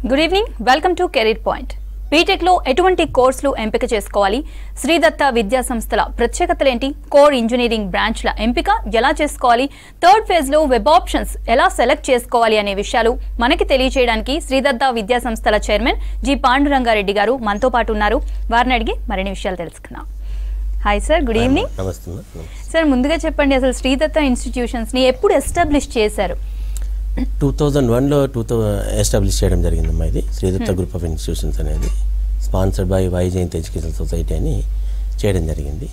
Good evening welcome to career point BTech లో ఎటువంటి కోర్సులు ఎంపిక చేసుకోవాలి శ్రీదత్త విద్యా సంస్థల ప్రత్యేకతలేంటి కోర్ ఇంజనీరింగ్ బ్రాంచ్ల ఎంపిక ఎలా చేసుకోవాలి థర్డ్ ఫేజ్ లో వెబ్ ఆప్షన్స్ ఎలా సెలెక్ట్ చేసుకోవాలి అనే విషయాలు మనకి తెలియజేయడానికి శ్రీదత్త విద్యా సంస్థల చైర్మన్ జి పాండురంగారెడ్డి గారు మనతో పాటు ఉన్నారు వారిని అడిగి మరిన్ని విషయాలు తెలుసుకుందాం హాయ్ సార్ గుడ్ ఈవినింగ్ నమస్తే అమ్మా. నమస్తే సార్ ముందుగా చెప్పండి అసలు శ్రీదత్త ఇన్స్టిట్యూషన్స్ ని ఎప్పుడు ఎస్టాబ్లిష్ చేశారు టూ థౌజండ్ వన్లో టూ థౌ ఎస్టాబ్లిష్ చేయడం జరిగిందమ్మా ఇది శ్రీదత్త గ్రూప్ ఆఫ్ ఇన్స్టిట్యూషన్స్ అనేది sponsored by Vaijayanth education society అని చేయడం జరిగింది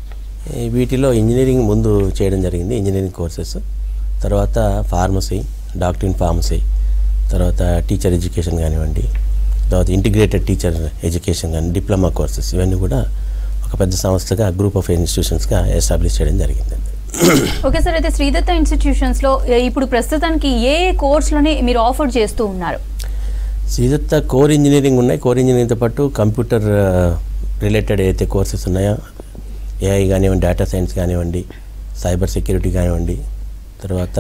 ఈ వీటిలో ఇంజనీరింగ్ ముందు చేయడం జరిగింది ఇంజనీరింగ్ కోర్సెస్ తర్వాత ఫార్మసీ డాక్టర్ ఇన్ ఫార్మసీ తర్వాత టీచర్ ఎడ్యుకేషన్ కానివ్వండి తర్వాత ఇంటిగ్రేటెడ్ టీచర్ ఎడ్యుకేషన్ కానీ డిప్లొమా కోర్సెస్ ఇవన్నీ కూడా ఒక పెద్ద సంస్థగా గ్రూప్ ఆఫ్ ఇన్స్టిట్యూషన్స్గా ఎస్టాబ్లిష్ చేయడం జరిగిందండి ఓకే సార్ అయితే శ్రీదత్త ఇన్స్టిట్యూషన్స్ లో ఏ, ఇప్పుడు ప్రస్తుతానికి ఏ ఏ కోర్సులని మీరు ఆఫర్ చేస్తూ ఉన్నారు శ్రీదత్త కోర్ ఇంజనీరింగ్ ఉన్నాయి కోర్ ఇంజనీరింగ్తో పాటు కంప్యూటర్ రిలేటెడ్ ఏదైతే కోర్సెస్ ఉన్నాయో ఏఐ కానివ్వండి డేటా సైన్స్ కానివ్వండి సైబర్ సెక్యూరిటీ కానివ్వండి తర్వాత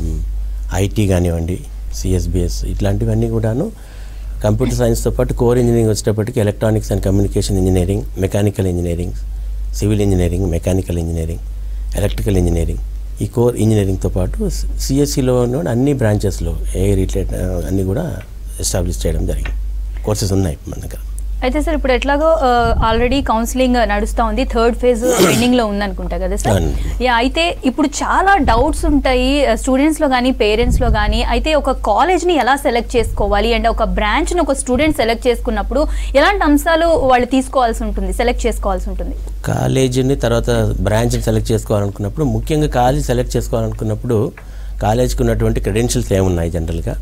ఐటీ కానివ్వండి సిఎస్బిఎస్ ఇట్లాంటివన్నీ కూడాను కంప్యూటర్ సైన్స్తో పాటు కోర్ ఇంజనీరింగ్ వచ్చేటప్పటికి electronics and communication engineering mechanical engineering civil engineering mechanical engineering electrical engineering ఈ కోర్ ఇంజనీరింగ్తో పాటు సిఎస్సిలో అన్ని బ్రాంచెస్లో ఏ రిలేటెడ్ అన్నీ కూడా ఎస్టాబ్లిష్ చేయడం జరిగింది కోర్సెస్ ఉన్నాయి మన దగ్గర అయితే సార్ ఇప్పుడు ఎట్లాగో ఆల్రెడీ కౌన్సిలింగ్ నడుస్తూ ఉంది థర్డ్ ఫేజ్ పెండింగ్ లో ఉంది అనుకుంటా కదా సార్ అవును. యా అయితే ఇప్పుడు చాలా డౌట్స్ ఉంటాయి స్టూడెంట్స్ లో కానీ పేరెంట్స్ లో కానీ అయితే ఒక కాలేజ్ ని ఎలా సెలెక్ట్ చేసుకోవాలి అండ్ ఒక బ్రాంచ్ ని ఒక స్టూడెంట్ సెలెక్ట్ చేసుకున్నప్పుడు ఎలాంటి అంశాలు వాళ్ళు తీసుకోవాల్సి ఉంటుంది సెలెక్ట్ చేసుకోవాల్సి ఉంటుంది కాలేజీని తర్వాత బ్రాంచ్ని సెలెక్ట్ చేసుకోవాలనుకున్నప్పుడు ముఖ్యంగా కాలేజ్ సెలెక్ట్ చేసుకోవాలనుకున్నప్పుడు కాలేజ్కి ఉన్నటువంటి క్రెడెన్షియల్స్ ఏమున్నాయి జనరల్గా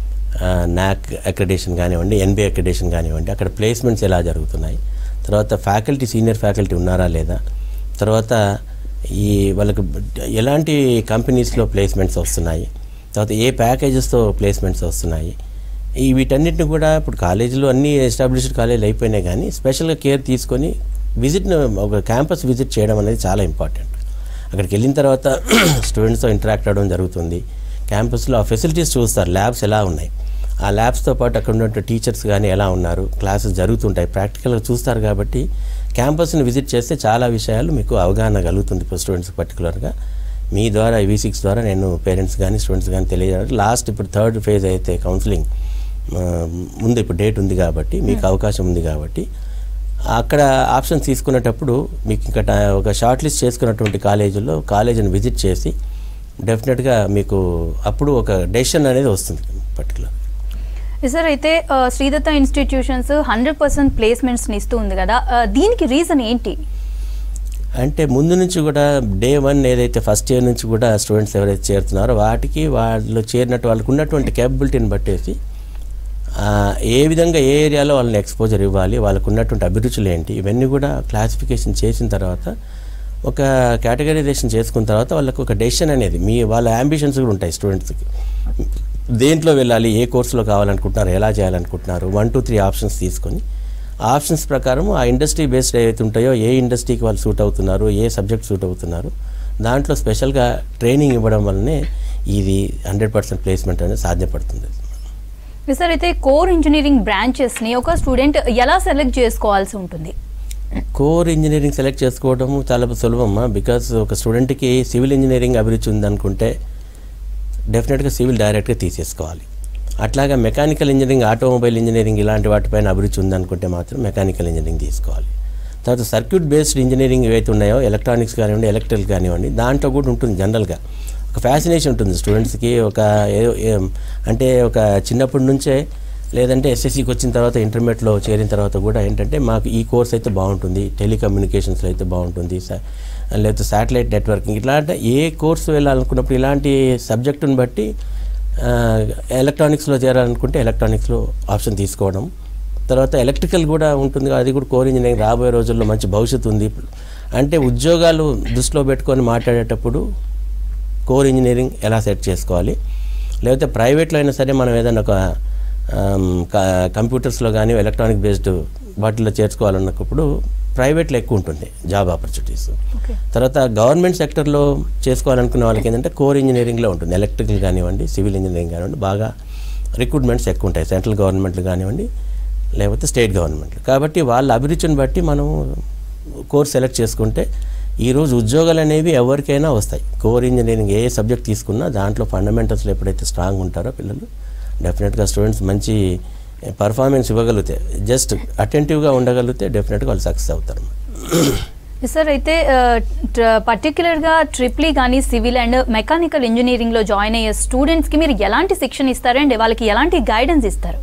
నాక్ అక్రెడేషన్ కానివ్వండి ఎన్బిఏ అక్రెడేషన్ కానివ్వండి అక్కడ ప్లేస్మెంట్స్ ఎలా జరుగుతున్నాయి తర్వాత ఫ్యాకల్టీ సీనియర్ ఫ్యాకల్టీ ఉన్నారా లేదా తర్వాత ఈ వాళ్ళకి ఎలాంటి కంపెనీస్లో ప్లేస్మెంట్స్ వస్తున్నాయి తర్వాత ఏ ప్యాకేజెస్తో ప్లేస్మెంట్స్ వస్తున్నాయి ఈ వీటన్నిటిని కూడా ఇప్పుడు కాలేజీలో అన్ని ఎస్టాబ్లిష్డ్ కాలేజీలు అయిపోయినాయి కానీ స్పెషల్గా కేర్ తీసుకొని విజిట్ ఒక క్యాంపస్ విజిట్ చేయడం అనేది చాలా ఇంపార్టెంట్ అక్కడికి వెళ్ళిన తర్వాత స్టూడెంట్స్తో ఇంటరాక్ట్ అవ్వడం జరుగుతుంది క్యాంపస్లో ఆ ఫెసిలిటీస్ చూస్తారు ల్యాబ్స్ ఎలా ఉన్నాయి ఆ ల్యాబ్స్తో పాటు అక్కడ ఉన్న టీచర్స్ కానీ ఎలా ఉన్నారు క్లాసెస్ జరుగుతుంటాయి ప్రాక్టికల్గా చూస్తారు కాబట్టి క్యాంపస్ని విజిట్ చేస్తే చాలా విషయాలు మీకు అవగాహన కలుగుతుంది ఇప్పుడు స్టూడెంట్స్ పర్టికులర్గా మీ ద్వారా వి సిక్స్ ద్వారా నేను పేరెంట్స్ కానీ స్టూడెంట్స్ కానీ తెలియజేయడానికి లాస్ట్ ఇప్పుడు థర్డ్ ఫేజ్ అయితే కౌన్సిలింగ్ ఆ, ముందు ఇప్పుడు డేట్ ఉంది కాబట్టి మీకు అవకాశం ఉంది కాబట్టి అక్కడ ఆప్షన్స్ తీసుకునేటప్పుడు మీకు ఇంకా ట- ఒక షార్ట్ లిస్ట్ చేసుకున్నటువంటి కాలేజీల్లో కాలేజీని విజిట్ చేసి డెఫినెట్గా మీకు అప్పుడు ఒక డెసిషన్ అనేది వస్తుంది పర్టికులర్ సార్ అయితే ఆ, శ్రీదత్త ఇన్స్టిట్యూషన్స్ హండ్రెడ్ పర్సెంట్ ప్లేస్మెంట్స్ని ఇస్తూ ఉంది కదా ఆ, దీనికి రీజన్ ఏంటి అంటే ముందు నుంచి కూడా డే వన్ ఏదైతే ఫస్ట్ ఇయర్ నుంచి కూడా స్టూడెంట్స్ ఎవరైతే చేరుతున్నారో వాటికి వాళ్ళు చేరినట్టు వాళ్ళకు ఉన్నటువంటి కేపబిలిటీని బట్టేసి ఆ, ఏ విధంగా ఏ ఏరియాలో వాళ్ళని ఎక్స్పోజర్ ఇవ్వాలి వాళ్ళకు ఉన్నటువంటి అభిరుచులు ఏంటి ఇవన్నీ కూడా క్లాసిఫికేషన్ చేసిన తర్వాత ఒక కేటగరైజేషన్ చేసుకున్న తర్వాత వాళ్ళకు ఒక డెసిషన్ అనేది మీ వాళ్ళ అంబిషన్స్ కూడా ఉంటాయి స్టూడెంట్స్కి దేంట్లో వెళ్ళాలి ఏ కోర్సులో కావాలనుకుంటున్నారు ఎలా చేయాలనుకుంటున్నారు వన్ టూ త్రీ ఆప్షన్స్ తీసుకొని ఆప్షన్స్ ప్రకారం ఆ ఇండస్ట్రీ బేస్డ్ ఏవైతే ఉంటాయో ఏ ఇండస్ట్రీకి వాళ్ళు సూట్ అవుతున్నారు ఏ సబ్జెక్ట్ సూట్ అవుతున్నారు దాంట్లో స్పెషల్గా ట్రైనింగ్ ఇవ్వడం వల్లనే ఇది హండ్రెడ్ పర్సెంట్ ప్లేస్మెంట్ అనేది సాధ్యపడుతుంది సార్ అయితే కోర్ ఇంజనీరింగ్ బ్రాంచెస్ని ఒక స్టూడెంట్ ఎలా సెలెక్ట్ చేసుకోవాల్సి ఉంటుంది కోర్ ఇంజనీరింగ్ సెలెక్ట్ చేసుకోవడం చాలా సులభమ్మా బికాస్ ఒక స్టూడెంట్కి సివిల్ ఇంజనీరింగ్ అభిరుచి ఉందనుకుంటే డెఫినెట్గా సివిల్ డైరెక్ట్గా తీసేసుకోవాలి అట్లాగా మెకానికల్ ఇంజనీరింగ్ ఆటోమొబైల్ ఇంజనీరింగ్ ఇలాంటి వాటిపైన అభిరుచి ఉందనుకుంటే మాత్రం మెకానికల్ ఇంజనీరింగ్ తీసుకోవాలి తర్వాత సర్క్యూట్ బేస్డ్ ఇంజనీరింగ్ ఏవైతే ఉన్నాయో ఎలక్ట్రానిక్స్ కానివ్వండి ఎలక్ట్రికల్ కానివ్వండి దాంట్లో కూడా ఉంటుంది జనరల్గా ఒక ఫ్యాసినేషన్ ఉంటుంది స్టూడెంట్స్కి ఒక ఏ- ఏ- అంటే ఒక చిన్నప్పటి నుంచే లేదంటే ఎస్ఎస్సికి వచ్చిన తర్వాత ఇంటర్మీడియట్లో చేరిన తర్వాత కూడా ఏంటంటే మాకు ఈ కోర్స్ అయితే బాగుంటుంది టెలికమ్యూనికేషన్స్లో అయితే బాగుంటుంది సా- లేకపోతే శాటిలైట్ నెట్వర్కింగ్ ఇట్లాంటి ఏ కోర్సు వెళ్ళాలనుకున్నప్పుడు ఇలాంటి సబ్జెక్టుని బట్టి ఆ, ఎలక్ట్రానిక్స్లో చేరాలనుకుంటే ఎలక్ట్రానిక్స్లో ఆప్షన్ తీసుకోవడం తర్వాత ఎలక్ట్రికల్ కూడా ఉంటుంది అది కూడా కోర్ ఇంజనీరింగ్ రాబోయే రోజుల్లో మంచి భవిష్యత్తు ఉంది అంటే ఉద్యోగాలు దృష్టిలో పెట్టుకొని మాట్లాడేటప్పుడు కోర్ ఇంజనీరింగ్ ఎలా సెట్ చేసుకోవాలి లేకపోతే ప్రైవేట్లో అయినా సరే మనం ఏదైనా ఒక ఆమ్, క- కంప్యూటర్స్లో కానీ ఎలక్ట్రానిక్ బేస్డ్ వాటిల్లో చేర్చుకోవాలన్నప్పుడు ప్రైవేట్లో ఎక్కువ ఉంటుంది జాబ్ ఆపర్చునిటీస్ ఓకే తర్వాత గవర్నమెంట్ సెక్టర్లో చేసుకోవాలనుకునే వాళ్ళకి ఏంటంటే కోర్ ఇంజనీరింగ్లో ఉంటుంది ఎలక్ట్రికల్ కానివ్వండి సివిల్ ఇంజనీరింగ్ కానివ్వండి బాగా రిక్రూట్మెంట్స్ ఎక్కువ ఉంటాయి సెంట్రల్ గవర్నమెంట్లు కానివ్వండి లేకపోతే స్టేట్ గవర్నమెంట్లు కాబట్టి వాళ్ళ అభిరుచిని బట్టి మనం కోర్స్ సెలెక్ట్ చేసుకుంటే ఈరోజు ఉద్యోగాలు అనేవి ఎవరికైనా వస్తాయి కోర్ ఇంజనీరింగ్ ఏ సబ్జెక్ట్ తీసుకున్నా దాంట్లో ఫండమెంటల్స్లో ఎప్పుడైతే స్ట్రాంగ్ ఉంటారో పిల్లలు డెఫినెట్గా స్టూడెంట్స్ మంచి పర్ఫార్మెన్స్ ఇవ్వగలిగితే జస్ట్ అటెంటివ్గా ఉండగలిగితే డెఫినెట్గా వాళ్ళు సక్సెస్ అవుతారు సార్ అయితే పర్టికులర్గా ట్రిప్లీ కానీ సివిల్ అండ్ మెకానికల్ ఇంజనీరింగ్లో జాయిన్ అయ్యే స్టూడెంట్స్కి మీరు ఎలాంటి శిక్షణ ఇస్తారు అండ్ వాళ్ళకి ఎలాంటి గైడెన్స్ ఇస్తారు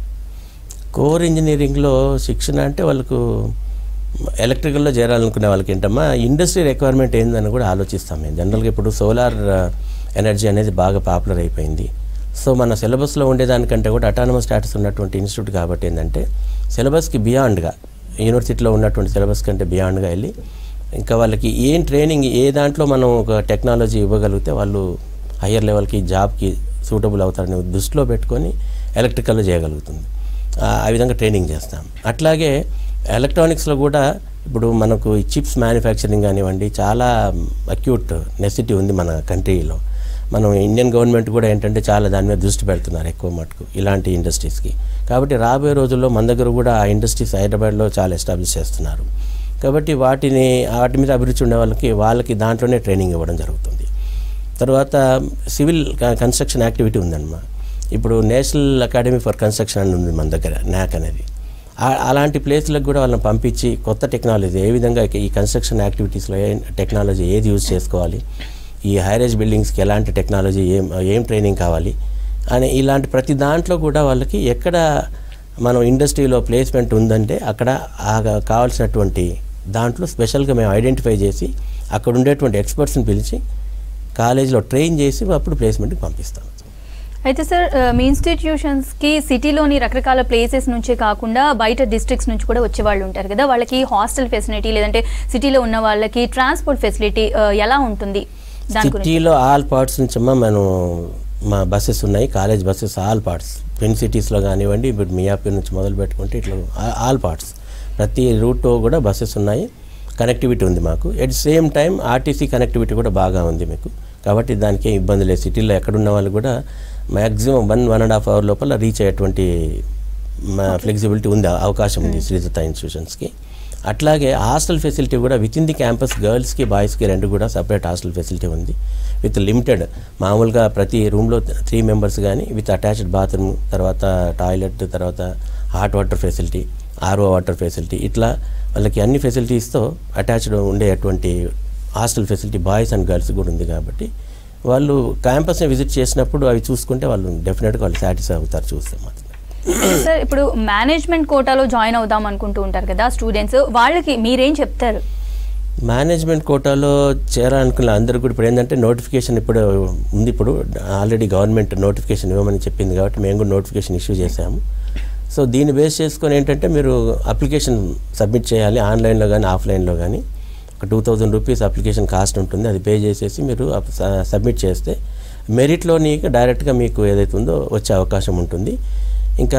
కోర్ ఇంజనీరింగ్లో శిక్షణ అంటే వాళ్ళకు ఎలక్ట్రికల్లో చేరాలనుకునే వాళ్ళకి ఏంటమ్మా ఇండస్ట్రీ రిక్వైర్మెంట్ ఏందని కూడా ఆలోచిస్తాం మేము జనరల్గా ఇప్పుడు సోలార్ ఎనర్జీ అనేది బాగా పాపులర్ అయిపోయింది సో మన సిలబస్లో ఉండేదానికంటే కూడా అటానమస్ స్టాటస్ ఉన్నటువంటి ఇన్స్టిట్యూట్ కాబట్టి ఏంటంటే సిలబస్కి బియాండ్గా యూనివర్సిటీలో ఉన్నటువంటి సిలబస్ కంటే బియాండ్గా వెళ్ళి ఇంకా వాళ్ళకి ఏం ట్రైనింగ్ ఏ దాంట్లో మనం ఒక టెక్నాలజీ ఇవ్వగలిగితే వాళ్ళు హయ్యర్ లెవెల్కి జాబ్కి సూటబుల్ అవుతారని దృష్టిలో పెట్టుకొని ఎలక్ట్రికల్లో చేయగలుగుతుంది ఆ ఆ విధంగా ట్రైనింగ్ చేస్తాం అట్లాగే ఎలక్ట్రానిక్స్లో కూడా ఇప్పుడు మనకు ఈ చిప్స్ మ్యానుఫ్యాక్చరింగ్ కానివ్వండి చాలా అక్యూట్ నెసిటీ ఉంది మన కంట్రీలో మనం ఇండియన్ గవర్నమెంట్ కూడా ఏంటంటే చాలా దాని మీద దృష్టి పెడుతున్నారు ఎక్కువ మటుకు ఇలాంటి ఇండస్ట్రీస్కి కాబట్టి రాబోయే రోజుల్లో మన దగ్గర కూడా ఆ ఇండస్ట్రీస్ హైదరాబాద్లో చాలా ఎస్టాబ్లిష్ చేస్తున్నారు కాబట్టి వాటిని వాటి మీద అభిరుచి ఉండే వాళ్ళకి వాళ్ళకి దాంట్లోనే ట్రైనింగ్ ఇవ్వడం జరుగుతుంది తర్వాత సివిల్ కన్స్ట్రక్షన్ యాక్టివిటీ ఉందన్నమా ఇప్పుడు నేషనల్ అకాడమీ ఫర్ కన్స్ట్రక్షన్ అని ఉంది మన దగ్గర న్యాక్ అనేది ఆ- అలాంటి ప్లేస్లకు కూడా వాళ్ళని పంపించి కొత్త టెక్నాలజీ ఏ విధంగా ఈ కన్స్ట్రక్షన్ యాక్టివిటీస్లో ఏ టెక్నాలజీ ఏది యూజ్ చేసుకోవాలి ఈ హైరేజ్ బిల్డింగ్స్కి ఎలాంటి టెక్నాలజీ ఏం ఏం ట్రైనింగ్ కావాలి అని ఇలాంటి ప్రతి దాంట్లో కూడా వాళ్ళకి ఎక్కడ మనం ఇండస్ట్రీలో ప్లేస్మెంట్ ఉందంటే అక్కడ ఆ కావాల్సినటువంటి దాంట్లో స్పెషల్గా మేము ఐడెంటిఫై చేసి అక్కడ ఉండేటువంటి ఎక్స్పర్ట్స్ని పిలిచి కాలేజీలో ట్రైన్ చేసి అప్పుడు ప్లేస్మెంట్కి పంపిస్తాం అయితే సార్ ఆ, మీ ఇన్స్టిట్యూషన్స్కి సిటీలోని రకరకాల ప్లేసెస్ నుంచే కాకుండా బయట డిస్ట్రిక్ట్స్ నుంచి కూడా వచ్చే వాళ్ళు ఉంటారు కదా వాళ్ళకి హాస్టల్ ఫెసిలిటీ లేదంటే సిటీలో ఉన్న వాళ్ళకి ట్రాన్స్పోర్ట్ ఫెసిలిటీ ఆ, ఎలా ఉంటుంది దాని గురించి సిటీలో ఆల్ పార్ట్స్ నుంచి అమ్మా మనం మా బస్సెస్ ఉన్నాయి college buses all parts twin సిటీస్లో కానివ్వండి ఇప్పుడు మియాపూర్ నుంచి మొదలు పెట్టుకుంటే ఇట్లా ఆ- ఆల్ పార్ట్స్ ప్రతి రూట్లో కూడా బస్సెస్ ఉన్నాయి కనెక్టివిటీ ఉంది మాకు at same time RTC connectivity కూడా బాగా ఉంది మీకు కాబట్టి దానికి ఏం ఇబ్బంది లేదు సిటీలో ఎక్కడున్న వాళ్ళు కూడా maximum one one and half hour లోపల రీచ్ అయ్యేటువంటి ఫ్లెక్సిబిలిటీ ఉంది అవకాశం ఉంది శ్రీదత్త ఇన్స్టిట్యూషన్స్కి అట్లాగే హాస్టల్ ఫెసిలిటీ కూడా విత్ ఇన్ ది క్యాంపస్ గర్ల్స్కి బాయ్స్కి రెండు కూడా సపరేట్ హాస్టల్ ఫెసిలిటీ ఉంది విత్ లిమిటెడ్ మామూలుగా ప్రతి రూమ్లో త్రీ మెంబర్స్ కానీ విత్ అటాచ్డ్ బాత్రూమ్ తర్వాత టాయిలెట్ తర్వాత hot water facility RO water facility ఇట్లా వాళ్ళకి అన్ని ఫెసిలిటీస్తో అటాచ్డ్ ఉండేటువంటి hostel facility boys and girls కూడా ఉంది కాబట్టి వాళ్ళు క్యాంపస్ని విజిట్ చేసినప్పుడు అవి చూసుకుంటే వాళ్ళు డెఫినెట్గా వాళ్ళు సాటిస్ఫై అవుతారు చూస్తే మాత్రం సార్ ఇప్పుడు మేనేజ్మెంట్ కోటాలో జాయిన్ అవుదాం అనుకుంటూ ఉంటారు కదా స్టూడెంట్స్ వాళ్ళకి మీరేం చెప్తారు మేనేజ్మెంట్ కోటాలో చేరాలనుకున్న అందరూ కూడా ఇప్పుడు ఏంటంటే నోటిఫికేషన్ ఇప్పుడు ఉంది ఇప్పుడు ఆల్రెడీ గవర్నమెంట్ నోటిఫికేషన్ ఇవ్వమని చెప్పింది కాబట్టి మేము కూడా నోటిఫికేషన్ ఇష్యూ చేశాము సో దీన్ని బేస్ చేసుకొని ఏంటంటే మీరు అప్లికేషన్ సబ్మిట్ చేయాలి ఆన్లైన్లో కానీ ఆఫ్లైన్లో కానీ ఒక two thousand rupees application cost ఉంటుంది అది పే చేసేసి మీరు అప్- స- సబ్మిట్ చేస్తే మెరిట్లోని డైరెక్ట్గా మీకు ఏదైతే ఉందో వచ్చే అవకాశం ఉంటుంది ఇంకా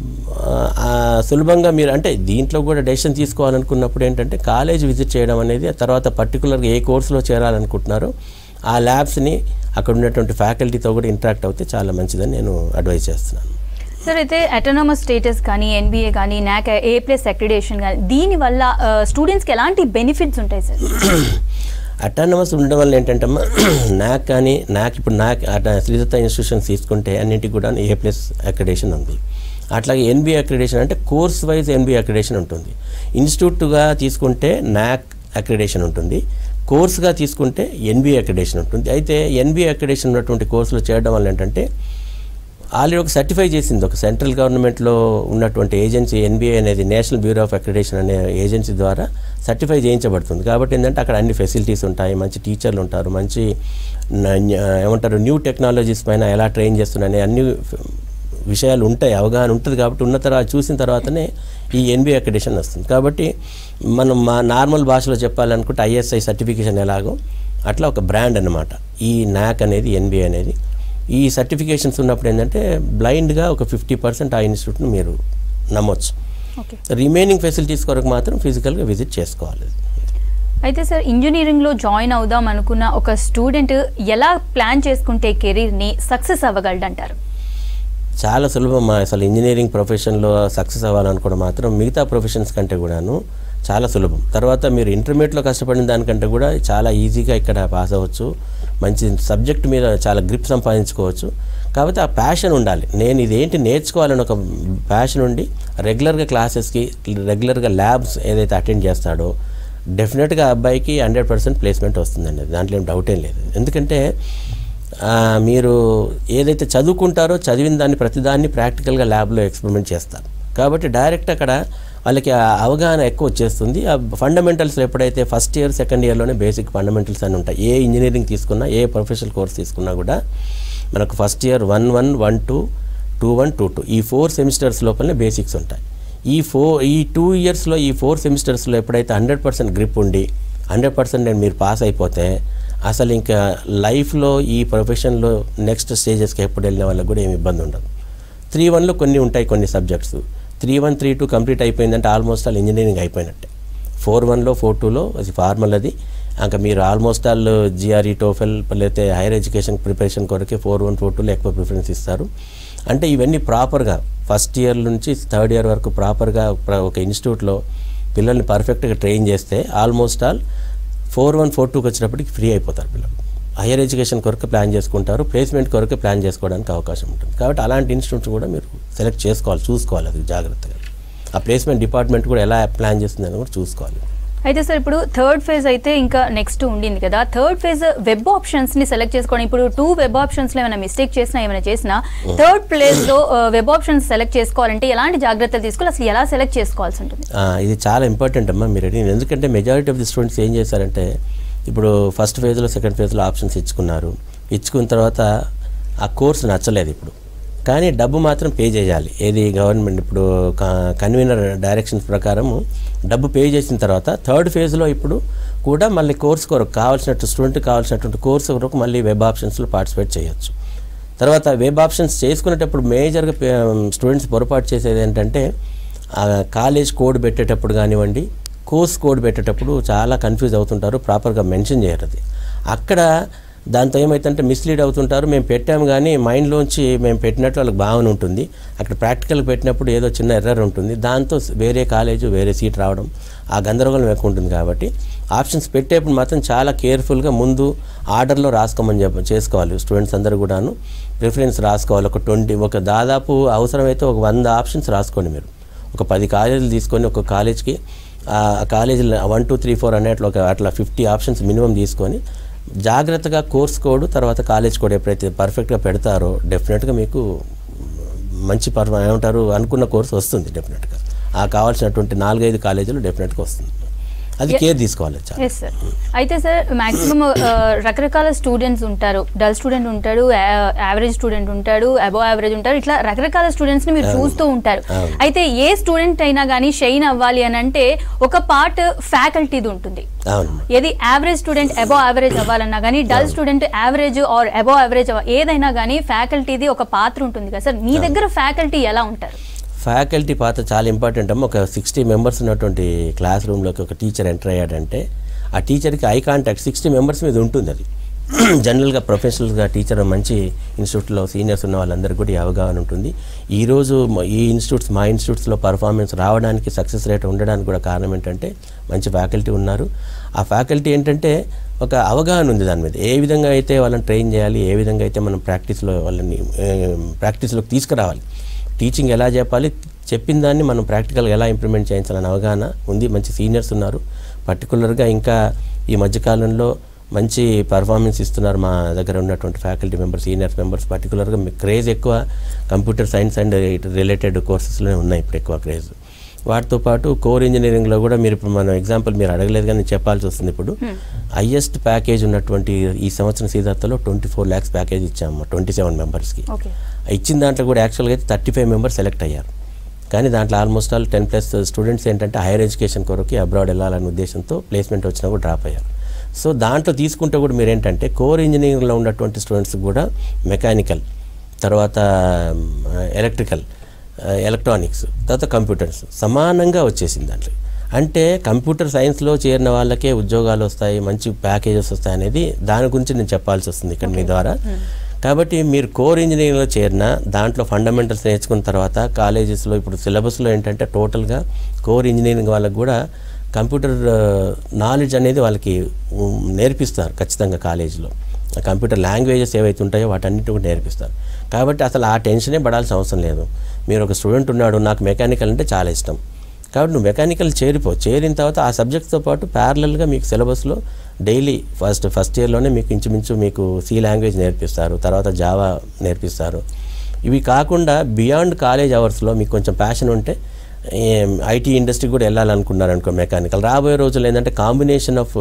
ఆ, ఆ, సులభంగా మీరు అంటే దీంట్లో కూడా డెసిషన్ తీసుకోవాలనుకున్నప్పుడు ఏంటంటే కాలేజ్ విజిట్ చేయడం అనేది ఆ తర్వాత పర్టికులర్గా ఏ కోర్సులో చేరాలనుకుంటున్నారో ఆ ల్యాబ్స్ని అక్కడ ఉన్నటువంటి ఫ్యాకల్టీతో కూడా ఇంటరాక్ట్ అవుతే చాలా మంచిదని నేను అడ్వైజ్ చేస్తున్నాను సార్ అయితే అటోనమస్ స్టేటస్ కానీ ఎన్బిఏ కానీ నాక్ ఏ ప్లస్ అక్రిడేషన్ కానీ దీనివల్ల స్టూడెంట్స్కి ఎలాంటి బెనిఫిట్స్ ఉంటాయి సార్ అటానమస్ ఉండడం వల్ల ఏంటంటే నాక్ కానీ నాక్ ఇప్పుడు నాక్ అట- శ్రీదత్త ఇన్స్టిట్యూషన్స్ తీసుకుంటే అన్నింటికి కూడా ఏ ప్లస్ అక్రిడేషన్ ఉంది అట్లాగే ఎన్బిఏ అక్రిడేషన్ అంటే కోర్స్ వైజ్ ఎన్బిఏ అక్రిడేషన్ ఉంటుంది ఇన్స్టిట్యూట్గా తీసుకుంటే నాక్ అక్రిడేషన్ ఉంటుంది కోర్స్గా తీసుకుంటే ఎన్బిఏ అక్రిడేషన్ ఉంటుంది అయితే ఎన్బిఏ అక్రిడేషన్ ఉన్నటువంటి కోర్సులు చేయడం వల్ల ఏంటంటే ఆల్రెడీ ఒక సర్టిఫై చేసింది ఒక సెంట్రల్ గవర్నమెంట్లో ఉన్నటువంటి ఏజెన్సీ ఎన్బిఏ అనేది నేషనల్ బ్యూరో ఆఫ్ అక్రిడేషన్ అనే ఏజెన్సీ ద్వారా సర్టిఫై చేయించబడుతుంది కాబట్టి ఏంటంటే అక్కడ అన్ని ఫెసిలిటీస్ ఉంటాయి మంచి టీచర్లు ఉంటారు మంచి న- ఏమంటారు న్యూ టెక్నాలజీస్ పైన ఎలా ట్రైన్ చేస్తున్నాయని అన్ని ఫ- విషయాలు ఉంటాయి అవగాహన ఉంటుంది కాబట్టి ఉన్న తర్వాత చూసిన తర్వాతనే ఈ ఎన్బిఏ అక్రిడేషన్ వస్తుంది కాబట్టి మనం మా నార్మల్ భాషలో చెప్పాలనుకుంటే ఐఎస్ఐ సర్టిఫికేషన్ ఎలాగో అట్లా ఒక బ్రాండ్ అన్నమాట ఈ నాక్ అనేది ఎన్బిఏ అనేది ఈ సర్టిఫికేషన్స్ ఉన్నప్పుడు ఏంటంటే బ్లైండ్గా ఒక ఫిఫ్టీ పర్సెంట్ ఆ ఇన్స్టిట్యూట్ను మీరు నమ్మొచ్చు ఓకే రిమైనింగ్ ఫెసిలిటీస్ కొరకు మాత్రం ఫిజికల్గా విజిట్ చేసుకోవాలి అయితే సార్ ఇంజనీరింగ్లో జాయిన్ అవుదాం అనుకున్న ఒక స్టూడెంట్ ఎలా ప్లాన్ చేసుకుంటే కెరీర్ని సక్సెస్ అవ్వగలడంటారు చాలా సులభం మా అసలు ఇంజనీరింగ్ ప్రొఫెషన్లో సక్సెస్ అవ్వాలనుకోవడం మాత్రం మిగతా ప్రొఫెషన్స్ కంటే కూడాను చాలా సులభం తర్వాత మీరు ఇంటర్మీడియట్లో కష్టపడిన దానికంటే కూడా చాలా ఈజీగా ఇక్కడ పాస్ అవ్వచ్చు మంచి సబ్జెక్ట్ మీద చాలా గ్రిప్ సంపాదించుకోవచ్చు కాకపోతే ఆ ప్యాషన్ ఉండాలి నేను ఇదేంటి నేర్చుకోవాలని ఒక ప్యాషన్ ఉండి రెగ్యులర్గా క్లాసెస్కి రెగ్యులర్గా ల్యాబ్స్ ఏదైతే అటెండ్ చేస్తాడో డెఫినెట్గా ఆ అబ్బాయికి హండ్రెడ్ పర్సెంట్ ప్లేస్మెంట్ వస్తుందండి దాంట్లో ఏం డౌట్ ఏం లేదు ఎందుకంటే ఆ, మీరు ఏదైతే చదువుకుంటారో చదివిన దాన్ని ప్రతిదాన్ని ప్రాక్టికల్గా ల్యాబ్లో ఎక్స్పెరిమెంట్ చేస్తారు కాబట్టి డైరెక్ట్ అక్కడ వాళ్ళకి ఆ అవగాహన ఎక్కువ వచ్చేస్తుంది ఆ ఫండమెంటల్స్ ఎప్పుడైతే ఫస్ట్ ఇయర్ సెకండ్ ఇయర్లోనే బేసిక్ ఫండమెంటల్స్ అని ఉంటాయి ఏ ఇంజనీరింగ్ తీసుకున్నా ఏ ప్రొఫెషనల్ కోర్స్ తీసుకున్నా కూడా మనకు first year one one one two two one two two ఈ ఫోర్ సెమిస్టర్స్ లోపలనే బేసిక్స్ ఉంటాయి ఈ ఫోర్ ఈ టూ ఇయర్స్లో ఈ ఫోర్ సెమిస్టర్స్లో ఎప్పుడైతే హండ్రెడ్ పర్సెంట్ గ్రిప్ ఉండి హండ్రెడ్ పర్సెంట్ మీరు పాస్ అయిపోతే అసలు ఇంకా లైఫ్లో ఈ ప్రొఫెషన్లో నెక్స్ట్ స్టేజెస్కి ఎప్పుడు వెళ్ళిన వాళ్ళకి కూడా ఏమి ఇబ్బంది ఉండదు త్రీ వన్లో కొన్ని ఉంటాయి కొన్ని subjects three one three two complete అయిపోయిందంటే ఆల్మోస్ట్ ఆల్ ఇంజనీరింగ్ అయిపోయినట్టే ఫోర్ వన్లో ఫోర్ టూలో అది ఫార్మల్ అది ఇంకా మీరు ఆల్మోస్ట్ ఆల్ జిఆర్ఈ టోఫెల్ లేకపోతే హైయర్ ఎడ్యుకేషన్ ప్రిపరేషన్ కొరకే ఫోర్ వన్ ఫోర్ టూలో ఎక్కువ ప్రిఫరెన్స్ ఇస్తారు అంటే ఇవన్నీ ప్రాపర్గా ఫస్ట్ ఇయర్ నుంచి థర్డ్ ఇయర్ వరకు ప్రాపర్గా ఒక ఇన్స్టిట్యూట్లో పిల్లల్ని పర్ఫెక్ట్గా ట్రైన్ చేస్తే almost all four one four టూకి వచ్చినప్పటికి ఫ్రీ అయిపోతారు పిల్లలు హైయర్ ఎడ్యుకేషన్ కొరకు ప్లాన్ చేసుకుంటారు ప్లేస్మెంట్ కొరకు ప్లాన్ చేసుకోవడానికి అవకాశం ఉంటుంది కాబట్టి అలాంటి ఇన్స్టిట్యూట్స్ కూడా మీరు సెలెక్ట్ చేసుకోవాలి చూసుకోవాలి అది జాగ్రత్తగా ఆ ప్లేస్మెంట్ డిపార్ట్మెంట్ కూడా ఎలా ప్లాన్ చేస్తుందని కూడా చూసుకోవాలి అయితే సార్ ఇప్పుడు థర్డ్ ఫేజ్ అయితే ఇంకా నెక్స్ట్ ఉండింది కదా థర్డ్ ఫేజ్ వెబ్ ఆప్షన్స్ ని సెలెక్ట్ చేసుకోవడం ఇప్పుడు టూ వెబ్ ఆప్షన్స్ లో ఏమైనా మిస్టేక్ చేసినా ఏమైనా చేసినా థర్డ్ ప్లేస్ లో వెబ్ ఆప్షన్స్ సెలెక్ట్ చేసుకోవాలంటే ఎలాంటి జాగ్రత్తలు తీసుకోవాలి అసలు ఎలా సెలెక్ట్ చేసుకోవాల్సి ఉంటుంది ఆ, ఇది చాలా ఇంపార్టెంట్ అమ్మా మీరు అడిగింది ఎందుకంటే మెజారిటీ ఆఫ్ ది స్టూడెంట్స్ ఏం చేశారంటే ఇప్పుడు ఫస్ట్ ఫేజ్లో సెకండ్ ఫేజ్లో ఆప్షన్స్ ఇచ్చుకున్నారు ఇచ్చుకున్న తర్వాత ఆ కోర్స్ నచ్చలేదు ఇప్పుడు కానీ డబ్బు మాత్రం పే చేయాలి ఏది గవర్నమెంట్ ఇప్పుడు కన్వీనర్ డైరెక్షన్స్ ప్రకారం డబ్బు పే చేసిన తర్వాత థర్డ్ ఫేజ్లో ఇప్పుడు కూడా మళ్ళీ కోర్స్ కొరకు కావాల్సినట్టు స్టూడెంట్ కావాల్సినటువంటి కోర్స్ కొరకు మళ్ళీ వెబ్ ఆప్షన్స్లో పార్టిసిపేట్ చేయొచ్చు తర్వాత వెబ్ ఆప్షన్స్ చేసుకునేటప్పుడు మేజర్గా స్టూడెంట్స్ పొరపాటు చేసేది ఏంటంటే ఆ కాలేజ్ కోడ్ పెట్టేటప్పుడు కానివ్వండి కోర్స్ కోడ్ పెట్టేటప్పుడు చాలా కన్ఫ్యూజ్ అవుతుంటారు ప్రాపర్గా మెన్షన్ చేయరు అది అక్కడ దాంతో ఏమైతుందంటే మిస్లీడ్ అవుతుంటారు మేము పెట్టాము కానీ మైండ్లోంచి మేము పెట్టినట్లు వాళ్ళకి భావన ఉంటుంది అక్కడ ప్రాక్టికల్ పెట్టినప్పుడు ఏదో చిన్న ఎర్రర్ ఉంటుంది దాంతో వేరే కాలేజు వేరే సీట్ రావడం ఆ గందరగోళం ఎక్కువ ఉంటుంది కాబట్టి ఆప్షన్స్ పెట్టేప్పుడు మాత్రం చాలా కేర్ఫుల్గా ముందు ఆర్డర్లో రాసుకోమని చెప్ప చేసుకోవాలి స్టూడెంట్స్ అందరూ కూడాను ప్రిఫరెన్స్ రాసుకోవాలి ఒక ట్వంటీ ఒక దాదాపు అవసరమైతే ఒక వంద ఆప్షన్స్ రాసుకోండి మీరు ఒక పది కాలేజీలు తీసుకొని ఒక కాలేజ్కి ఆ కాలేజీలో వన్ టూ త్రీ ఫోర్ అనేట్లు ఒక అట్లా ఫిఫ్టీ ఆప్షన్స్ మినిమం తీసుకొని జాగ్రత్తగా కోర్స్ కోడ్ తర్వాత కాలేజ్ కోడ్ ఎప్పుడైతే పర్ఫెక్ట్గా పెడతారో డెఫినెట్గా మీకు మంచి పర్ఫ ఏమంటారు అనుకున్న కోర్స్ వస్తుంది డెఫినెట్గా ఆ కావాల్సినటువంటి నాలుగైదు కాలేజీలు డెఫినెట్గా వస్తుంది అది కేర్ తీసుకోవాలి చాలా ఎస్ సార్ అయితే సార్ మాక్సిమం రకరకాల స్టూడెంట్స్ ఉంటారు డల్ స్టూడెంట్ ఉంటాడు యావరేజ్ స్టూడెంట్ ఉంటాడు అబో యావరేజ్ ఉంటారు ఇట్లా రకరకాల స్టూడెంట్స్ ని మీరు చూస్తూ ఉంటారు అవును. అయితే ఏ స్టూడెంట్ అయినా కానీ షైన్ అవ్వాలి అని అంటే ఒక పార్ట్ ఫ్యాకల్టీది ఉంటుంది అవును ఏది యావరేజ్ స్టూడెంట్ అబో యావరేజ్ అవ్వాలన్నా కానీ dull student average or above average ఏదైనా కానీ ఫ్యాకల్టీది ఒక పాత్ర ఉంటుంది కదా సార్ మీ దగ్గర ఫ్యాకల్టీ ఎలా ఉంటారు ఫ్యాకల్టీ పాత్ర చాలా ఇంపార్టెంట్ అమ్మ ఒక సిక్స్టీ మెంబర్స్ ఉన్నటువంటి క్లాస్ రూమ్లోకి ఒక టీచర్ ఎంటర్ అయ్యాడంటే ఆ టీచర్కి ఐ కాంటాక్ట్ సిక్స్టీ మెంబర్స్ మీద ఉంటుంది అది జనరల్గా ప్రొఫెషనల్గా టీచర్ మంచి ఇన్స్టిట్యూట్లో సీనియర్స్ ఉన్న వాళ్ళందరికీ కూడా ఈ అవగాహన ఉంటుంది ఈరోజు మ- ఈ ఇన్స్టిట్యూట్స్ మా ఇన్స్టిట్యూట్స్లో పర్ఫార్మెన్స్ రావడానికి సక్సెస్ రేట్ ఉండడానికి కూడా కారణం ఏంటంటే మంచి ఫ్యాకల్టీ ఉన్నారు ఆ ఫ్యాకల్టీ ఏంటంటే ఒక అవగాహన ఉంది దాని మీద ఏ విధంగా అయితే వాళ్ళని ట్రైన్ చేయాలి ఏ విధంగా అయితే మనం ప్రాక్టీస్లో వాళ్ళని ప్రాక్టీస్లోకి తీసుకురావాలి టీచింగ్ ఎలా చెప్పాలి చెప్పిన దాన్ని మనం ప్రాక్టికల్గా ఎలా ఇంప్లిమెంట్ చేయించాలని అవగాహన ఉంది మంచి సీనియర్స్ ఉన్నారు పర్టికులర్గా ఇంకా ఈ మధ్యకాలంలో మంచి పర్ఫార్మెన్స్ ఇస్తున్నారు మా దగ్గర ఉన్నటువంటి ఫ్యాకల్టీ మెంబర్స్ సీనియర్స్ మెంబర్స్ పర్టికులర్గా క్రేజ్ ఎక్కువ కంప్యూటర్ సైన్స్ అండ్ రిలేటెడ్ కోర్సెస్లోనే ఉన్నాయి ఇప్పుడు ఎక్కువ క్రేజ్ వాటితో పాటు కోర్ ఇంజనీరింగ్లో కూడా మీరు ఇప్పుడు మనం ఎగ్జాంపుల్ మీరు అడగలేదు కానీ నేను చెప్పాల్సి వస్తుంది ఇప్పుడు హయ్యెస్ట్ ప్యాకేజ్ ఉన్నటువంటి ఈ సంవత్సరం సీదార్తలో ట్వంటీ ఫోర్ ల్యాక్స్ ప్యాకేజ్ ఇచ్చాము ట్వంటీ సెవెన్ మెంబర్స్కి ఓకే ఇచ్చిన దాంట్లో కూడా యాక్చువల్గా అయితే థర్టీ ఫైవ్ మెంబర్స్ సెలెక్ట్ అయ్యారు కానీ దాంట్లో almost all ten plus students ఏంటంటే హైయర్ ఎడ్యుకేషన్ కొరకు అబ్రాడ్ వెళ్ళాలనే ఉద్దేశంతో ప్లేస్మెంట్ వచ్చినా కూడా డ్రాప్ అయ్యారు సో దాంట్లో తీసుకుంటే కూడా మీరు ఏంటంటే కోర్ ఇంజనీరింగ్లో ఉన్నటువంటి స్టూడెంట్స్ కూడా మెకానికల్ తర్వాత ఎలక్ట్రికల్ ఎలక్ట్రానిక్స్ తర్వాత కంప్యూటర్స్ సమానంగా వచ్చేసింది దాంట్లో అంటే కంప్యూటర్ సైన్స్లో చేరిన వాళ్ళకే ఉద్యోగాలు వస్తాయి మంచి ప్యాకేజెస్ వస్తాయి అనేది దాని గురించి నేను చెప్పాల్సి వస్తుంది ఇక్కడ మీ ద్వారా కాబట్టి మీరు కోర్ ఇంజనీరింగ్లో చేరిన దాంట్లో ఫండమెంటల్స్ నేర్చుకున్న తర్వాత కాలేజెస్లో ఇప్పుడు సిలబస్లో ఏంటంటే టోటల్గా కోర్ ఇంజనీరింగ్ వాళ్ళకి కూడా కంప్యూటర్ నాలెడ్జ్ అనేది వాళ్ళకి ఉమ్, నేర్పిస్తారు ఖచ్చితంగా కాలేజీలో కంప్యూటర్ లాంగ్వేజెస్ ఏవైతే ఉంటాయో వాటన్నిటి కూడా నేర్పిస్తారు కాబట్టి అసలు ఆ టెన్షనే పడాల్సిన అవసరం లేదు మీరు ఒక స్టూడెంట్ ఉన్నాడు నాకు మెకానికల్ అంటే చాలా ఇష్టం కాబట్టి నువ్వు మెకానికల్ చేరిపో చేరిన తర్వాత ఆ సబ్జెక్ట్తో పాటు ప్యారలల్గా మీకు సిలబస్లో డైలీ ఫస్ట్ ఫస్ట్ ఇయర్లోనే మీకు ఇంచుమించు మీకు సి లాంగ్వేజ్ నేర్పిస్తారు తర్వాత జావా నేర్పిస్తారు ఇవి కాకుండా బియాండ్ కాలేజ్ అవర్స్లో మీకు కొంచెం ప్యాషన్ ఉంటే ఐటీ ఇండస్ట్రీ కూడా వెళ్ళాలనుకున్నారు అనుకో మెకానికల్ రాబోయే రోజుల్లో ఏంటంటే కాంబినేషన్ ఆఫ్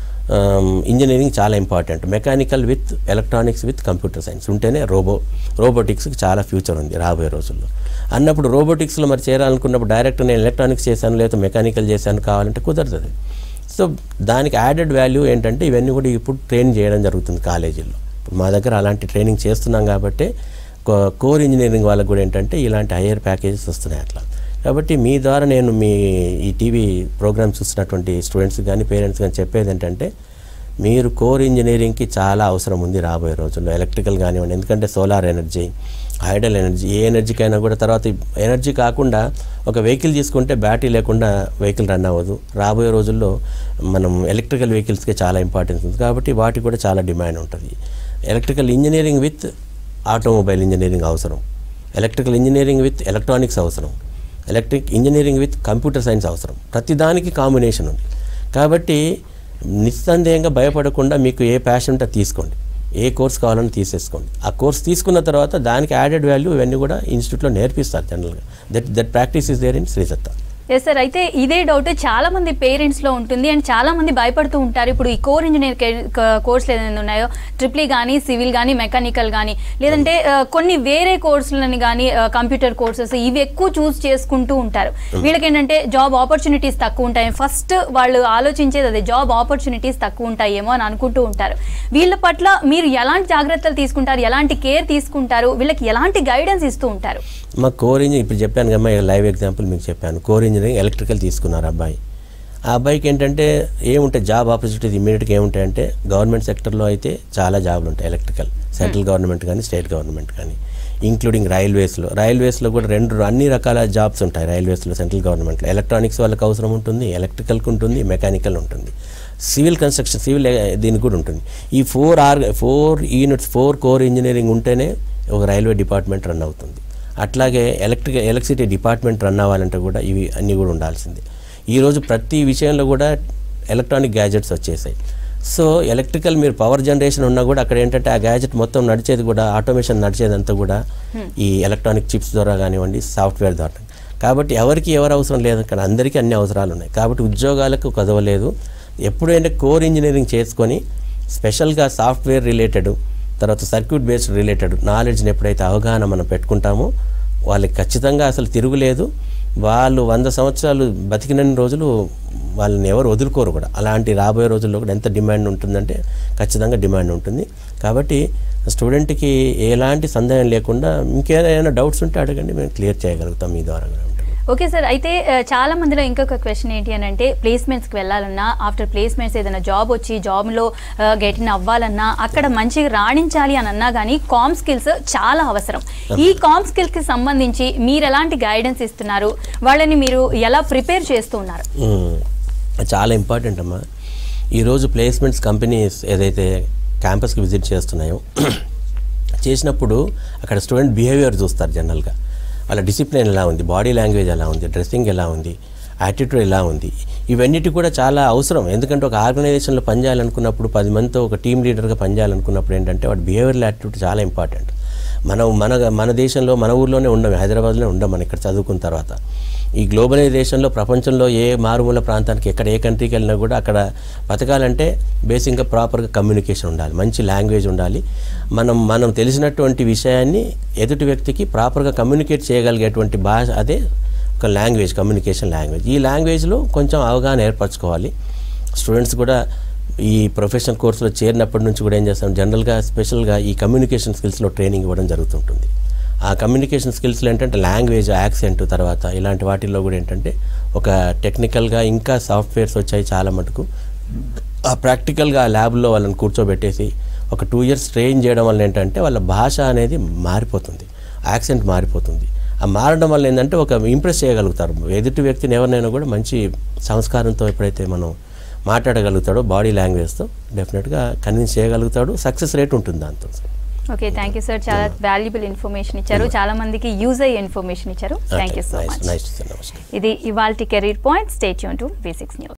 ఇంజనీరింగ్ చాలా important mechanical with electronics with computer science ఉంటేనే రోబో రోబోటిక్స్కి చాలా ఫ్యూచర్ ఉంది రాబోయే రోజుల్లో అన్నప్పుడు రోబోటిక్స్లో మరి చేరాలనుకున్నప్పుడు డైరెక్ట్ నేను ఎలక్ట్రానిక్స్ చేశాను లేదా మెకానికల్ చేశాను కావాలంటే కుదరదు సో దానికి యాడెడ్ వాల్యూ ఏంటంటే ఇవన్నీ కూడా ఇప్పుడు ట్రైన్ చేయడం జరుగుతుంది కాలేజీల్లో ఇప్పుడు మా దగ్గర అలాంటి ట్రైనింగ్ చేస్తున్నాం కాబట్టి కో- కోర్ ఇంజనీరింగ్ వాళ్ళకి కూడా ఏంటంటే ఇలాంటి హయ్యర్ ప్యాకేజెస్ వస్తున్నాయి అట్లా కాబట్టి మీ ద్వారా నేను మీ ఈ టీవీ ప్రోగ్రామ్ చూస్తున్నటువంటి స్టూడెంట్స్ కానీ పేరెంట్స్ కానీ చెప్పేది ఏంటంటే మీరు కోర్ ఇంజనీరింగ్కి చాలా అవసరం ఉంది రాబోయే రోజుల్లో ఎలక్ట్రికల్ కానివ్వండి ఎందుకంటే సోలార్ ఎనర్జీ హైడల్ ఎనర్జీ ఏ ఎనర్జీకైనా కూడా తర్వాత ఎనర్జీ కాకుండా ఒక వెహికల్ తీసుకుంటే బ్యాటరీ లేకుండా వెహికల్ రన్ అవ్వదు రాబోయే రోజుల్లో మనం ఎలక్ట్రికల్ వెహికల్స్కి చాలా ఇంపార్టెన్స్ ఉంది కాబట్టి వాటికి కూడా చాలా డిమాండ్ ఉంటుంది electrical engineering with automobile engineering అవసరం ఎలక్ట్రికల్ ఇంజనీరింగ్ విత్ ఎలక్ట్రానిక్స్ అవసరం electric engineering with computer science అవసరం ప్రతిదానికి కాంబినేషన్ ఉంది కాబట్టి నిస్సందేహంగా భయపడకుండా మీకు ఏ ప్యాషన్ ఉంటే అది తీసుకోండి ఏ కోర్స్ కావాలని తీసేసుకోండి ఆ కోర్స్ తీసుకున్న తర్వాత దానికి యాడెడ్ వాల్యూ ఇవన్నీ కూడా ఇన్స్టిట్యూట్లో నేర్పిస్తారు జనరల్గా that that practice is there in Srisatta yes sir అయితే ఇదే డౌట్ చాలా మంది పేరెంట్స్ లో ఉంటుంది అండ్ చాలా మంది భయపడుతూ ఉంటారు ఇప్పుడు ఈ కోర్ ఇంజనీర్ కోర్సులు ఏదైనా ఉన్నాయో ట్రిప్లీ కానీ సివిల్ కానీ మెకానికల్ కానీ లేదంటే ఆ, కొన్ని వేరే కోర్సులని కానీ కంప్యూటర్ కోర్సెస్ ఇవి ఎక్కువ చూస్ చేసుకుంటూ ఉంటారు వీళ్ళకి ఏంటంటే జాబ్ ఆపర్చునిటీస్ తక్కువ ఉంటాయి ఫస్ట్ వాళ్ళు ఆలోచించేది అదే జాబ్ ఆపర్చునిటీస్ తక్కువ ఉంటాయేమో అని అనుకుంటూ ఉంటారు వీళ్ళ పట్ల మీరు ఎలాంటి జాగ్రత్తలు తీసుకుంటారు ఎలాంటి కేర్ తీసుకుంటారు వీళ్ళకి ఎలాంటి గైడెన్స్ ఇస్తూ ఉంటారు మా కోర్ ఇంజిన్ ఇప్పుడు చెప్పాను కదా లైవ్ ఎగ్జాంపుల్ మీకు చెప్పాను కోర్ ఇంజనీరింగ్ ఎలక్ట్రికల్ తీసుకున్నారు అబ్బాయి ఆ అబ్బాయికి ఏంటంటే ఏముంటాయి జాబ్ ఆపర్చునిటీస్ ఇమీడియట్గా ఏముంటాయంటే గవర్నమెంట్ సెక్టర్లో అయితే చాలా జాబ్లు ఉంటాయి ఎలక్ట్రికల్ సెంట్రల్ గవర్నమెంట్ కానీ స్టేట్ గవర్నమెంట్ కానీ ఇంక్లూడింగ్ రైల్వేస్లో రైల్వేస్లో కూడా రెండు అన్ని రకాల జాబ్స్ ఉంటాయి రైల్వేస్లో సెంట్రల్ గవర్నమెంట్లో ఎలక్ట్రానిక్స్ వాళ్ళకి అవసరం ఉంటుంది ఎలక్ట్రికల్కి ఉంటుంది మెకానికల్ ఉంటుంది సివిల్ కన్స్ట్రక్షన్ సివిల్ దీనికి కూడా ఉంటుంది ఈ four R four units four core engineering ఉంటేనే ఒక రైల్వే డిపార్ట్మెంట్ రన్ అవుతుంది అట్లాగే ఎలక్ట్రిక్ ఎలక్ట్రిసిటీ డిపార్ట్మెంట్ రన్ అవ్వాలంటే కూడా ఇవి అన్నీ కూడా ఉండాల్సిందే ఈరోజు ప్రతి విషయంలో కూడా ఎలక్ట్రానిక్ గ్యాజెట్స్ వచ్చేసాయి సో ఎలక్ట్రికల్ మీరు పవర్ జనరేషన్ ఉన్నా కూడా అక్కడ ఏంటంటే ఆ గ్యాజెట్ మొత్తం నడిచేది కూడా ఆటోమేషన్ నడిచేదంతా కూడా ఈ ఎలక్ట్రానిక్ చిప్స్ ద్వారా కానివ్వండి సాఫ్ట్వేర్ ద్వారా కాబట్టి ఎవరికి ఎవరు అవసరం లేదు అక్కడ అందరికీ అన్ని అవసరాలు ఉన్నాయి కాబట్టి ఉద్యోగాలకు కదవలేదు ఎప్పుడైనా కోర్ ఇంజనీరింగ్ చేసుకొని స్పెషల్గా సాఫ్ట్వేర్ రిలేటెడ్ తర్వాత సర్క్యూట్ బేస్డ్ రిలేటెడ్ నాలెడ్జ్ని ఎప్పుడైతే అవగాహన మనం పెట్టుకుంటామో వాళ్ళకి ఖచ్చితంగా అసలు తిరుగులేదు వాళ్ళు వంద సంవత్సరాలు బతికినన్ని రోజులు వాళ్ళని ఎవరు వదులుకోరు కూడా అలాంటి రాబోయే రోజుల్లో కూడా ఎంత డిమాండ్ ఉంటుందంటే ఖచ్చితంగా డిమాండ్ ఉంటుంది కాబట్టి స్టూడెంట్కి ఎలాంటి సందేహం లేకుండా ఇంకేదైనా డౌట్స్ ఉంటే అడగండి మేము క్లియర్ చేయగలుగుతాం మీ ద్వారా కూడా ఉంటుంది ఓకే సార్ అయితే ఆ, చాలా మందిలో ఇంకొక క్వశ్చన్ ఏంటి అని అంటే ప్లేస్మెంట్స్కి వెళ్ళాలన్నా ఆఫ్టర్ ప్లేస్మెంట్స్ ఏదైనా జాబ్ వచ్చి జాబ్లో గెట్ ఇన్ అవ్వాలన్నా అక్కడ మంచిగా రాణించాలి అని అన్నా కానీ కామ్ స్కిల్స్ చాలా అవసరం ఈ కామ్ స్కిల్స్కి సంబంధించి మీరు ఎలాంటి గైడెన్స్ ఇస్తున్నారు వాళ్ళని మీరు ఎలా ప్రిపేర్ చేస్తూ ఉన్నారు మ్మ్. చాలా ఇంపార్టెంట్ అమ్మా ఈరోజు ప్లేస్మెంట్స్ కంపెనీస్ ఏదైతే క్యాంపస్కి విజిట్ చేస్తున్నాయో చేసినప్పుడు అక్కడ స్టూడెంట్ బిహేవియర్ చూస్తారు జనరల్గా వాళ్ళ డిసిప్లిన్ ఎలా ఉంది బాడీ లాంగ్వేజ్ ఎలా ఉంది డ్రెస్సింగ్ ఎలా ఉంది యాటిట్యూడ్ ఎలా ఉంది ఇవన్నిటి కూడా చాలా అవసరం ఎందుకంటే ఒక ఆర్గనైజేషన్లో పనిచేయాలనుకున్నప్పుడు పది మందితో ఒక టీం లీడర్గా పనిచేయాలనుకున్నప్పుడు ఏంటంటే వాడి బిహేవియర్ యాటిట్యూడ్ చాలా ఇంపార్టెంట్ మనం మన మన దేశంలో మన ఊర్లోనే ఉండం హైదరాబాద్లో ఉండం మనం ఇక్కడ చదువుకున్న తర్వాత ఈ గ్లోబలైజేషన్లో ప్రపంచంలో ఏ మారుమూల ప్రాంతానికి ఎక్కడ ఏ కంట్రీకి వెళ్ళినా కూడా అక్కడ బతకాలంటే బేసిక్గా ప్రాపర్గా కమ్యూనికేషన్ ఉండాలి మంచి లాంగ్వేజ్ ఉండాలి మనం మనం తెలిసినటువంటి విషయాన్ని ఎదుటి వ్యక్తికి ప్రాపర్గా కమ్యూనికేట్ చేయగలిగేటువంటి భాష అదే ఒక లాంగ్వేజ్ కమ్యూనికేషన్ లాంగ్వేజ్ ఈ లాంగ్వేజ్లో కొంచెం అవగాహన ఏర్పరచుకోవాలి స్టూడెంట్స్ కూడా ఈ ప్రొఫెషనల్ కోర్సులో చేరినప్పటి నుంచి కూడా ఏం చేస్తాం జనరల్గా స్పెషల్గా ఈ కమ్యూనికేషన్ స్కిల్స్లో ట్రైనింగ్ ఇవ్వడం జరుగుతుంటుంది ఆ కమ్యూనికేషన్ స్కిల్స్లో ఏంటంటే లాంగ్వేజ్ యాక్సెంట్ తర్వాత ఇలాంటి వాటిల్లో కూడా ఏంటంటే ఒక టెక్నికల్గా ఇంకా సాఫ్ట్వేర్స్ వచ్చాయి చాలా మటుకు ఆ ప్రాక్టికల్గా ఆ ల్యాబ్లో వాళ్ళని కూర్చోబెట్టేసి ఒక టూ ఇయర్స్ ట్రైన్ చేయడం వల్ల ఏంటంటే వాళ్ళ భాష అనేది మారిపోతుంది యాక్సెంట్ మారిపోతుంది ఆ మారడం వల్ల ఏంటంటే ఒక ఇంప్రెస్ చేయగలుగుతారు ఎదుటి వ్యక్తిని ఎవరినైనా కూడా మంచి సంస్కారంతో ఎప్పుడైతే మనం మాట్లాడగలుగుతాడో బాడీ లాంగ్వేజ్తో డెఫినెట్గా కన్విన్స్ చేయగలుగుతాడు సక్సెస్ రేట్ ఉంటుంది దాంతో ఓకే థ్యాంక్ యూ సార్ చాలా వాల్యుబుల్ ఇన్ఫర్మేషన్ ఇచ్చారు చాలా మందికి యూజ్ అయ్యే ఇన్ఫర్మేషన్ ఇచ్చారు thank you so much nice నమస్కారం ఇది ఇవాల్టి కెరీర్ పాయింట్ స్టేట్ యూన్ టు బేసిక్స్ న్యూస్